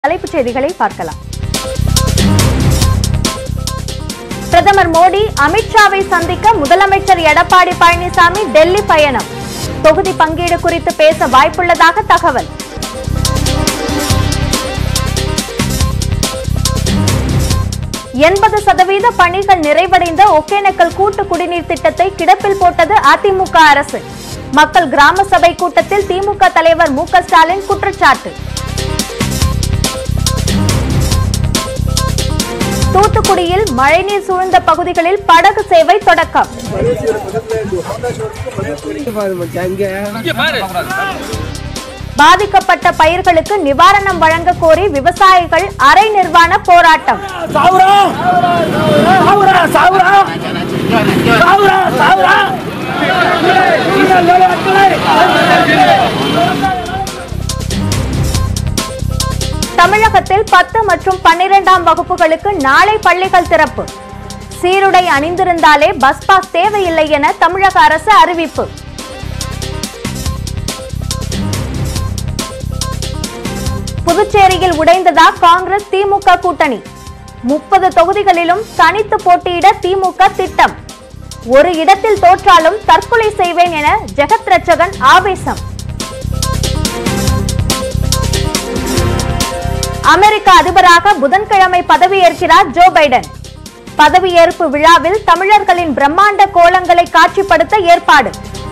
தலைப்புச் செய்திகளை பார்க்கலாம் பிரதமர் மோடி அமித்ஷாவை சந்திக்க முதலமைச்சர் எடப்பாடி பழனிசாமி டெல்லி பயணம் தொகுதி பங்கீடு குறித்து பேச வாய்ப்புள்ளதாக தகவல் எண்பது சதவீத பணிகள் நிறைவடைந்த ஒகேனக்கல் கூட்டு குடிநீர் திட்டத்தை கிடப்பில் போட்டது அதிமுக அரசு மக்கள் கிராம சபை கூட்டத்தில் திமுக தலைவர் மு க ஸ்டாலின் குற்றச்சாட்டு தூத்துக்குடியில் மழைநீர் சூழ்ந்த பகுதிகளில் படகு சேவை தொடக்கம் பாதிக்கப்பட்ட பயிர்களுக்கு நிவாரணம் வழங்க கோரி விவசாயிகள் அரை நிர்வாண போராட்டம் ಸಾವಿರ ಸಾವಿರ ಸಾವಿರ ಸಾವಿರ ಸಾವಿರ ಇನ್ನೊಂದು ಮಕ್ಕಳೇ தமிழகத்தில் பத்து மற்றும் பன்னிரெண்டாம் வகுப்புகளுக்கு நாளை பள்ளிகள் திறப்பு சீருடை அணிந்திருந்தாலே பஸ் பாஸ் தேவையில்லை என தமிழக அரசு அறிவிப்பு புதுச்சேரியில் உடைந்ததா காங்கிரஸ் திமுக கூட்டணி முப்பது தொகுதிகளிலும் தனித்து போட்டியிட திமுக திட்டம் ஒரு இடத்தில் தோற்றாலும் தற்கொலை செய்வேன் என ஜெகத் ரட்சகன் ஆவேசம் அமெரிக்க அதிபராக புதன்கிழமை பதவியேற்கிறார் ஜோ பைடன் பதவியேற்பு விழாவில் தமிழர்களின் பிரம்மாண்ட கோலங்களை காட்சிப்படுத்த ஏற்பாடு